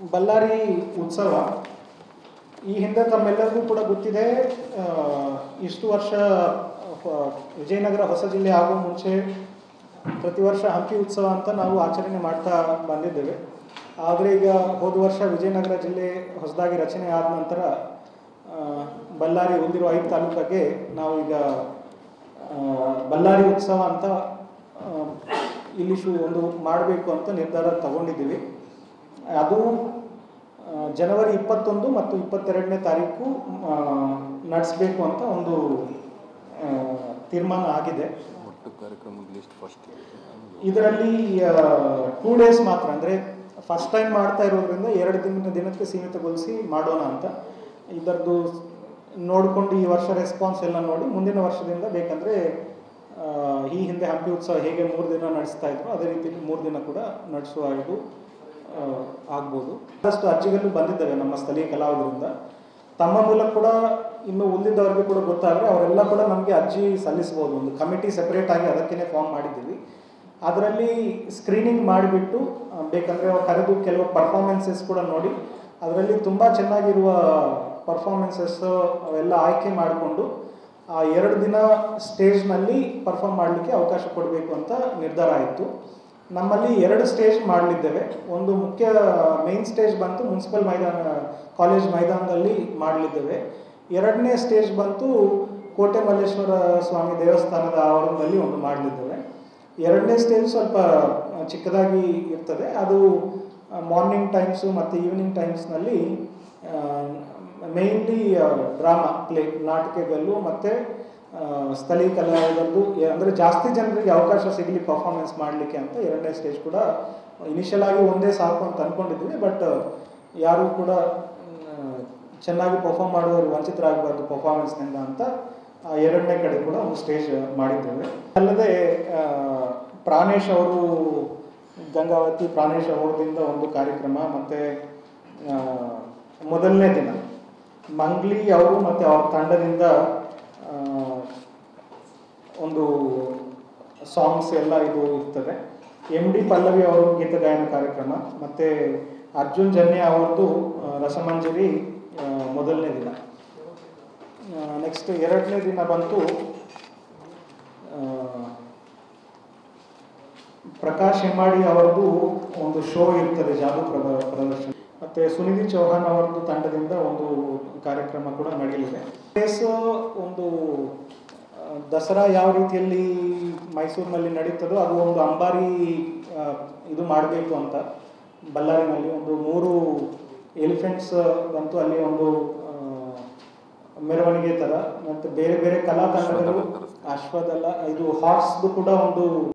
ಬಳ್ಳಾರಿ ಉತ್ಸವ ಈ ಹಿಂದೆ ತಮ್ಮೆಲ್ಲರಿಗೂ ಕೂಡ ಗೊತ್ತಿದೆ ಆ, ಇಷ್ಟು ವರ್ಷ ಆ, ವಿಜಯನಗರ ಹೊಸ ಜಿಲ್ಲೆ ಆಗೋ ಮುಂಚೆ ಪ್ರತಿ ವರ್ಷ ಹಂಪಿ ಉತ್ಸವ ಅಂತ ನಾವು ಆಚರಣೆ ಮಾಡ್ತಾ ಬಂದಿದ್ದೇವೆ ಆದರೆ ಈಗ ಹೋದ ವರ್ಷ ವಿಜಯನಗರ ಜಿಲ್ಲೆ ಹೊಸದಾಗಿ ರಚನೆ ಆದ ನಂತರ ಆ, ಬಳ್ಳಾರಿ ಉಳಿದಿರೋ ಐದು ತಾಲೂಕಿಗೆ ನಾವು ಈಗ ಆ, ಬಳ್ಳಾರಿ ಉತ್ಸವ ಅಂತ ಆ, ಇಲ್ಲಿ ಶು ಒಂದು ಮಾಡಬೇಕು ಅಂತ ನಿರ್ಧಾರ ತಗೊಂಡಿದ್ದೀವಿ ಅದು ಆ, ಜನವರಿ ಇಪ್ಪತ್ತೊಂದು ಮತ್ತು ಇಪ್ಪತ್ತೆರಡನೇ ತಾರೀಕು ನಡೆಸಬೇಕು ಅಂತ ಒಂದು ಆ, ತೀರ್ಮಾನ ಆಗಿದೆ ಒಟ್ಟು ಕಾರ್ಯಕ್ರಮದ ಲಿಸ್ಟ್ ಫಸ್ಟ್ ಇದರಲ್ಲಿ ಟೂ ಡೇಸ್ ಮಾತ್ರ ಅಂದರೆ ಫಸ್ಟ್ ಟೈಮ್ ಮಾಡ್ತಾ ಇರೋದ್ರಿಂದ ಎರಡು ದಿನ ದಿನಕ್ಕೆ ಸೀಮಿತಗೊಳಿಸಿ ಮಾಡೋಣ ಅಂತ ಇದರದ್ದು ನೋಡಿಕೊಂಡು ಈ ವರ್ಷ ರೆಸ್ಪಾನ್ಸ್ ಎಲ್ಲ ನೋಡಿ ಮುಂದಿನ ವರ್ಷದಿಂದ ಬೇಕಂದರೆ ಆ, ಈ ಹಿಂದೆ ಹಂಪಿ ಉತ್ಸವ ಹೇಗೆ ಮೂರು ದಿನ ನಡೆಸ್ತಾ ಇದ್ರು ಅದೇ ರೀತಿಯಲ್ಲಿ ಮೂರು ದಿನ ಕೂಡ ನಡೆಸುವ ಇದು ಆ, ಆಗ್ಬೋದು ಆದಷ್ಟು ಅರ್ಜಿಗಳು ಬಂದಿದ್ದಾವೆ ನಮ್ಮ ಸ್ಥಳೀಯ ಕಲಾವಿದರಿಂದ ತಮ್ಮ ಮೂಲಕ ಕೂಡ ಇನ್ನು ಉಳಿದಿದ್ದವರಿಗೆ ಕೂಡ ಗೊತ್ತಾದರೆ ಅವರೆಲ್ಲ ಕೂಡ ನಮಗೆ ಅರ್ಜಿ ಸಲ್ಲಿಸ್ಬೋದು ಒಂದು ಕಮಿಟಿ ಸೆಪರೇಟ್ ಆಗಿ ಅದಕ್ಕೇ ಫಾರ್ಮ್ ಮಾಡಿದ್ದೀವಿ ಅದರಲ್ಲಿ ಸ್ಕ್ರೀನಿಂಗ್ ಮಾಡಿಬಿಟ್ಟು ಆ, ಬೇಕಂದರೆ ಅವ್ರು ಕರೆದು ಕೆಲವು ಪರ್ಫಾರ್ಮೆನ್ಸಸ್ ಕೂಡ ನೋಡಿ ಅದರಲ್ಲಿ ತುಂಬ ಚೆನ್ನಾಗಿರುವ ಪರ್ಫಾರ್ಮೆನ್ಸಸ್ ಅವೆಲ್ಲ ಆಯ್ಕೆ ಮಾಡಿಕೊಂಡು ಆ ಎರಡು ದಿನ ಸ್ಟೇಜ್ನಲ್ಲಿ ಪರ್ಫಾರ್ಮ್ ಮಾಡಲಿಕ್ಕೆ ಅವಕಾಶ ಕೊಡಬೇಕು ಅಂತ ನಿರ್ಧಾರ ಆಯಿತು ನಮ್ಮಲ್ಲಿ ಎರಡು ಸ್ಟೇಜ್ ಮಾಡಲಿದ್ದೇವೆ ಒಂದು ಮುಖ್ಯ ಮೇನ್ ಸ್ಟೇಜ್ ಬಂತು ಮುನ್ಸಿಪಲ್ ಮೈದಾನ ಕಾಲೇಜ್ ಮೈದಾನದಲ್ಲಿ ಮಾಡಲಿದ್ದೇವೆ ಎರಡನೇ ಸ್ಟೇಜ್ ಬಂತು ಕೋಟೆ ಮಲ್ಲೇಶ್ವರ ಸ್ವಾಮಿ ದೇವಸ್ಥಾನದ ಆವರಣದಲ್ಲಿ ಒಂದು ಮಾಡಲಿದ್ದೇವೆ ಎರಡನೇ ಸ್ಟೇಜ್ ಸ್ವಲ್ಪ ಆ, ಚಿಕ್ಕದಾಗಿ ಇರ್ತದೆ ಅದು ಮಾರ್ನಿಂಗ್ ಟೈಮ್ಸು ಮತ್ತು ಈವ್ನಿಂಗ್ ಟೈಮ್ಸ್ನಲ್ಲಿ ಮೇಯ್ನ್ಲಿ ಡ್ರಾಮಾ ಪ್ಲೇ ನಾಟಕಗಳು ಮತ್ತು ಸ್ಥಳೀಯ ಕಲಾವಿದರದ್ದು ಅಂದರೆ ಜಾಸ್ತಿ ಜನರಿಗೆ ಅವಕಾಶ ಸಿಗಲಿ ಪರ್ಫಾರ್ಮೆನ್ಸ್ ಮಾಡಲಿಕ್ಕೆ ಅಂತ ಎರಡನೇ ಸ್ಟೇಜ್ ಕೂಡ ಇನಿಷಿಯಲ್ ಆಗಿ ಒಂದೇ ಸಾಕು ಅಂತ ಅಂದ್ಕೊಂಡಿದ್ವಿ ಬಟ್ ಯಾರೂ ಕೂಡ ಮ್, ಚೆನ್ನಾಗಿ ಪರ್ಫಾರ್ಮ್ ಮಾಡುವವರು ವಂಚಿತರಾಗಬಾರ್ದು ಪರ್ಫಾರ್ಮೆನ್ಸ್ನಿಂದ ಅಂತ ಆ ಎರಡನೇ ಕಡೆ ಕೂಡ ಒಂದು ಸ್ಟೇಜ್ ಮಾಡಿದ್ದೇವೆ ಅಲ್ಲದೆ ಆ, ಪ್ರಾಣೇಶ್ ಅವರು ಗಂಗಾವತಿ ಪ್ರಾಣೇಶ್ ಅವರದಿಂದ ಒಂದು ಕಾರ್ಯಕ್ರಮ ಮತ್ತು ಮೊದಲನೇ ದಿನ ಮಂಗ್ಲಿ ಅವರು ಮತ್ತು ಅವ್ರ ತಂಡದಿಂದ ಆ, ಒಂದು ಸಾಂಗ್ಸ್ ಎಲ್ಲ ಇದು ಇರ್ತದೆ ಎಮ್ ಡಿ ಪಲ್ಲವಿ ಅವರು ಗೀತ ಗಾಯನ ಕಾರ್ಯಕ್ರಮ ಮತ್ತು ಅರ್ಜುನ್ ಜನ್ಯ ಅವರದ್ದು ಆ, ರಸಮಂಜರಿ ಆ, ಮೊದಲನೇ ದಿನ ನೆಕ್ಸ್ಟ್ ಎರಡನೇ ದಿನ ಬಂತು ಆ, ಪ್ರಕಾಶ್ ಹೆಮ್ಮಾಡಿ ಅವರದ್ದು ಒಂದು ಶೋ ಇರ್ತದೆ ಜಾದು ಪ್ರದ ಪ್ರದರ್ಶನ ಮತ್ತೆ ಸುನಿಧಿ ಚೌಹಾನ್ ಅವರದ್ದು ತಂಡದಿಂದ ಒಂದು ಕಾರ್ಯಕ್ರಮ ಕೂಡ ನಡೆಯಲಿದೆ ಪ್ಲೇಸ್ ಒಂದು ಆ, ದಸರಾ ಯಾವ ರೀತಿಯಲ್ಲಿ ಮೈಸೂರಿನಲ್ಲಿ ನಡೀತದೋ ಅದು ಒಂದು ಅಂಬಾರಿ ಆ, ಇದು ಮಾಡಬೇಕು ಅಂತ ಬಳ್ಳಾರಿನಲ್ಲಿ ಒಂದು ಮೂರು ಎಲಿಫೆಂಟ್ಸ್ ಬಂತು ಅಲ್ಲಿ ಒಂದು ಆ, ಮೆರವಣಿಗೆ ಥರ ಮತ್ತು ಬೇರೆ ಬೇರೆ ಕಲಾ ತಂಡಗಳು ಅಶ್ವದಲ್ಲ ಇದು ಹಾರ್ಸ್ದು ಕೂಡ ಒಂದು